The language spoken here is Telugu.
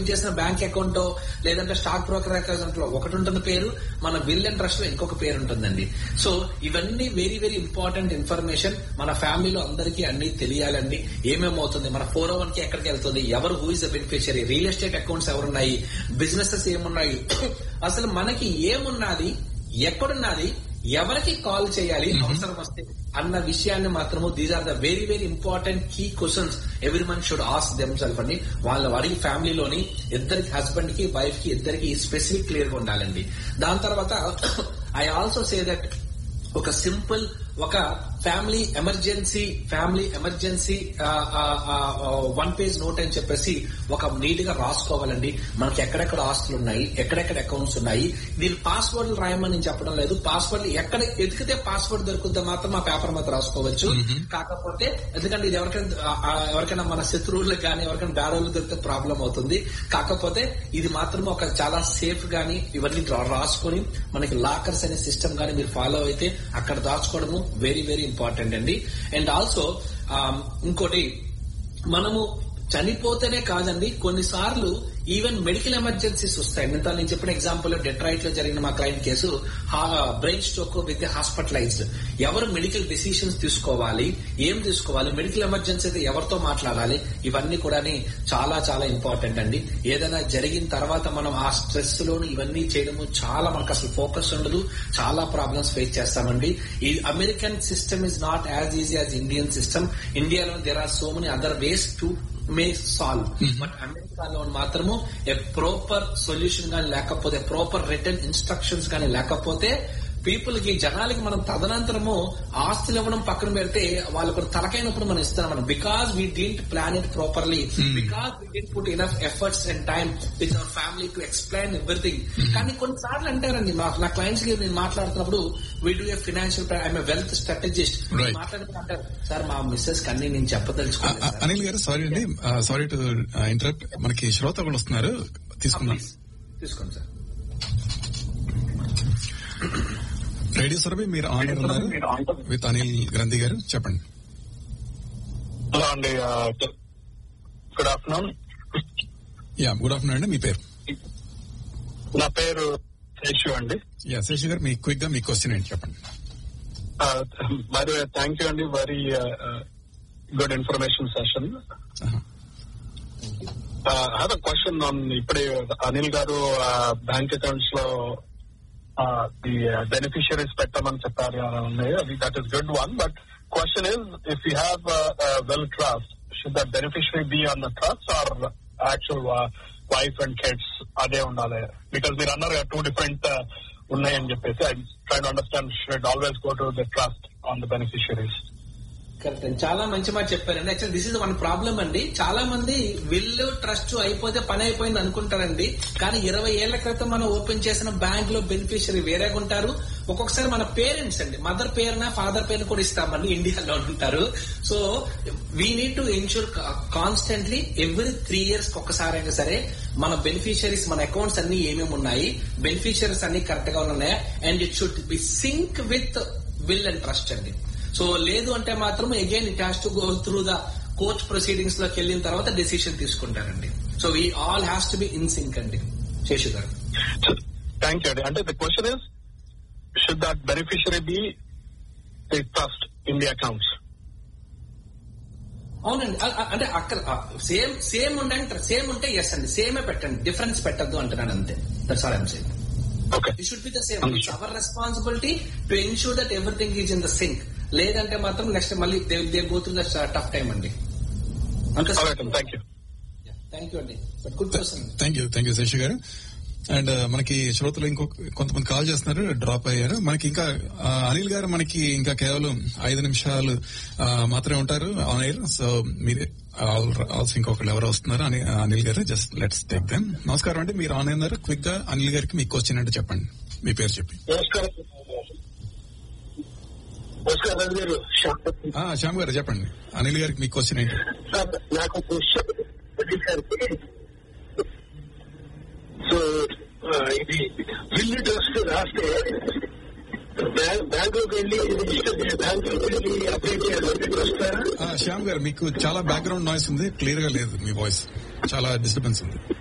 ఓపెన్ చేసిన బ్యాంక్ అకౌంట్ లేదంటే స్టాక్ బ్రోకర్ అకౌంట్ లో ఒకటి ఉంటుంది పేరు మన విల్ అండ్ ట్రస్ట్ లో ఇంకొక పేరు ఉంటుందండి సో ఇవన్నీ వెరీ వెరీ ఇంపార్టెంట్ ఇన్ఫర్మేషన్ మన ఫ్యామిలీలో అందరికీ అన్ని తెలియాలండి ఏమేమవుతుంది మన ఫోర్ ఓ వన్ కి ఎక్కడికి వెళ్తుంది ఎవరు who is the beneficiary real estate accounts ఎవరున్నాయి బిజినెసెస్ ఏమున్నాయి అసలు మనకి ఏమున్నది ఎక్కడున్నది ఎవరికి కాల్ చేయాలి అవసరం వస్తే అన్న విషయాన్ని మాత్రము these are the very very important key questions every man should ask themselves అండి వాళ్ళ వాడికి ఫ్యామిలీలోని ఇద్దరికి హస్బెండ్ కి వైఫ్ కి ఇద్దరికి స్పెసిఫిక్ క్లియర్ గా ఉండాలండి దాని తర్వాత ఐ ఆల్సో సే దట్ ఒక సింపుల్ ఒక family emergency family emergency one page note అని చెప్పేసి ఒక నీట్ గా రాసుకోవాలండి మనకి ఎక్కడెక్కడ ఆస్తులు ఉన్నాయి ఎక్కడెక్కడ అకౌంట్స్ ఉన్నాయి దీని పాస్వర్డ్లు రాయమని నేను చెప్పడం లేదు పాస్వర్డ్ ఎక్కడ ఎతికితే పాస్వర్డ్ దొరికితే మాత్రం ఆ పేపర్ మీద రాసుకోవచ్చు కాకపోతే ఎందుకంటే ఇది ఎవరికైనా ఆ, ఆ, ఎవరికైనా మన శత్రువులకు కానీ ఎవరికైనా దారులు దొరికితే ప్రాబ్లం అవుతుంది కాకపోతే ఇది మాత్రం ఒక చాలా సేఫ్ గాని ఇవన్నీ రా- రాసుకొని మనకి లాకర్స్ అనే సిస్టమ్ గాని మీరు ఫాలో అయితే అక్కడ దాచుకోవడము వెరీ వెరీ ఇంపార్టెంట్ అండి అండ్ ఆల్సో ఇంకోటి మనము చనిపోతేనే కాదండి కొన్నిసార్లు ఈవెన్ మెడికల్ ఎమర్జెన్సీస్ వస్తాయి మిగతా నేను చెప్పిన ఎగ్జాంపుల్ డెట్రాయిట్ లో జరిగిన మా client case brain stroke with hospitalized ఎవరు మెడికల్ డిసిషన్స్ తీసుకోవాలి ఏం తీసుకోవాలి మెడికల్ ఎమర్జెన్సీ అయితే ఎవరితో మాట్లాడాలి ఇవన్నీ కూడా చాలా చాలా ఇంపార్టెంట్ అండి ఏదైనా జరిగిన తర్వాత మనం ఆ స్ట్రెస్ లోను ఇవన్నీ చేయడము చాలా మనకు అసలు ఫోకస్ ఉండదు చాలా ప్రాబ్లమ్స్ ఫేస్ చేస్తామండి ఈ American system is not as easy as Indian system ఇండియాలో there are so many other ways to may solve but అమెరికాలో మాత్రము ఏ ప్రాపర్ సొల్యూషన్ కానీ లేకపోతే ప్రాపర్ రిటర్న్ ఇన్స్ట్రక్షన్స్ కానీ లేకపోతే పీపుల్ కి జనాలకి మనం తదనంతరము ఆస్తులు ఇవ్వడం పక్కన పెడితే వాళ్ళకు తలకైనప్పుడు మనం ఇస్తాం మనం because we don't plan it properly because we don't put enough efforts and time with our family to explain everything కానీ కొన్నిసార్లు అంటారండి మా నా క్లయింట్స్ కి నేను మాట్లాడుతున్నప్పుడు we do a financial I'm wealth strategist Right. మాట్లాడుతూ అంటారు సార్ మా మిస్సెస్ కన్నీ నేను ఆ, చెప్పదలుచుకోలేదు ఆ, సార్." అనిల్ గారు సారీ అండి సారీ టు ఇంటరప్ట్ మనకి శ్రోతలు వస్తున్నారు తీసుకుందాం Please, తీసుకోండి సార్ రేడియో సర్వే మీరు ఆన్ ఎయిర్ ఉన్నారు విత్ అనిల్ గ్రంథి గారు చెప్పండి హలో అండి good afternoon yeah good afternoon అండి మీ పేరు నా పేరు శేషు అండి యా శశి గారు మీ క్విక్ గా మీ క్వశ్చన్ ఏంటి చెప్పండి మరి థ్యాంక్ యూ అండి వెరీ గుడ్ ఇన్ఫర్మేషన్ సెషన్ ఆహా. హ్యావ్ అ క్వశ్చన్ ఆన్ ఇప్పుడే అనిల్ గారు బ్యాంక్ అకౌంట్స్ లో ది బెనిఫిషియరీస్ పెట్టమని చెప్పారు అది that is good one but question is if you have will trust should that beneficiary be on the trust or actual wife and kids అదే ఉండాలి బికాస్ మీరు అన్నారు టూ డిఫరెంట్ ఉన్నాయని చెప్పేసి I try to understand should always go to the trust on the beneficiaries correct అండి చాలా మంచి మాట చెప్పారండి actual this is one problem అండి చాలా మంది విల్లు ట్రస్ట్ అయిపోతే పని అయిపోయింది అనుకుంటారండి కానీ ఇరవై ఏళ్ల క్రితం మనం ఓపెన్ చేసిన బ్యాంక్ లో బెనిఫిషియరీ వేరేగా ఉంటారు ఒక్కొక్కసారి మన పేరెంట్స్ అండి మదర్ పేరున ఫాదర్ పేరు కూడా ఇస్తామండి ఇండియాలో ఉంటారు so we need to insure constantly every three years ఒక్కసారి అయినా సరే మన బెనిఫిషియరీస్ మన అకౌంట్స్ అన్ని ఏమేమి ఉన్నాయి బెనిఫిషియరీస్ అన్ని కరెక్ట్ గా ఉన్నాయా and it should be sync with will and trust అండి సో లేదు అంటే మాత్రం again it has to go through the court proceedings లోకి వెళ్ళిన తర్వాత డెసిషన్ తీసుకుంటారండి so we all has to be in sync అండి శేషు గారు థ్యాంక్ యూ అండి అంటే the question is should that beneficiary be the trust in the accounts అవునండి అ- అ- అంటే అక్కడ సేమ్ సేమ్ ఉండండి సేమ్ ఉంటే ఎస్ అండి సేమే పెట్టండి డిఫరెన్స్ పెట్టద్దు అంటున్నాను అంతే that's all I'm same okay it should be the same it's our responsibility to ensure that everything is in the sync లేదంటే మాత్రం నెక్స్ట్ మళ్ళీ they they go through the tough time అండి అంతే థ్యాంక్ యూ థ్యాంక్ యూ అండి but good person thank you thank you Shashi garu and మనకి శ్రోతలు ఇంకో కొంతమంది కాల్ చేస్తున్నారు డ్రాప్ అయ్యారు మనకి ఇంకా ఆ, అనిల్ గారు మనకి ఇంకా కేవలం ఐదు నిమిషాలు ఆ, మాత్రమే ఉంటారు ఆన్ ఎయిర్ సో మీరే ఆల్సో ఇంకొకళ్ళు ఎవరు వస్తున్నారు అని అనిల్ గారు జస్ట్ లెట్స్ టేక్ దెమ్ నమస్కారం అండి మీరు ఆన్ అయినారు క్విక్ గా అనిల్ గారికి మీ క్వశ్చన్ అంటే చెప్పండి మీ పేరు చెప్పి నమస్కారం నమస్కారం రవి గారు ఆ, శ్యామ్ గారు చెప్పండి అనిల్ గారికి మీ క్వశ్చన్ ఏంటి సార్, నాకు క్వశ్చన్ వచ్చేసరికి సో ఆ, ఇది బిల్లు ట్రస్ట్ రాస్తే బ్యాంక్ లోకి వెళ్ళి బ్యాంక్ లోకి వెళ్ళి అప్డేట్ చేయాలి వస్తారా ఆ, శ్యామ్ గారు మీకు చాలా బ్యాక్గ్రౌండ్ నాయిస్ ఉంది క్లియర్ గా లేదు మీ వాయిస్ చాలా డిస్టర్బెన్స్ ఉంది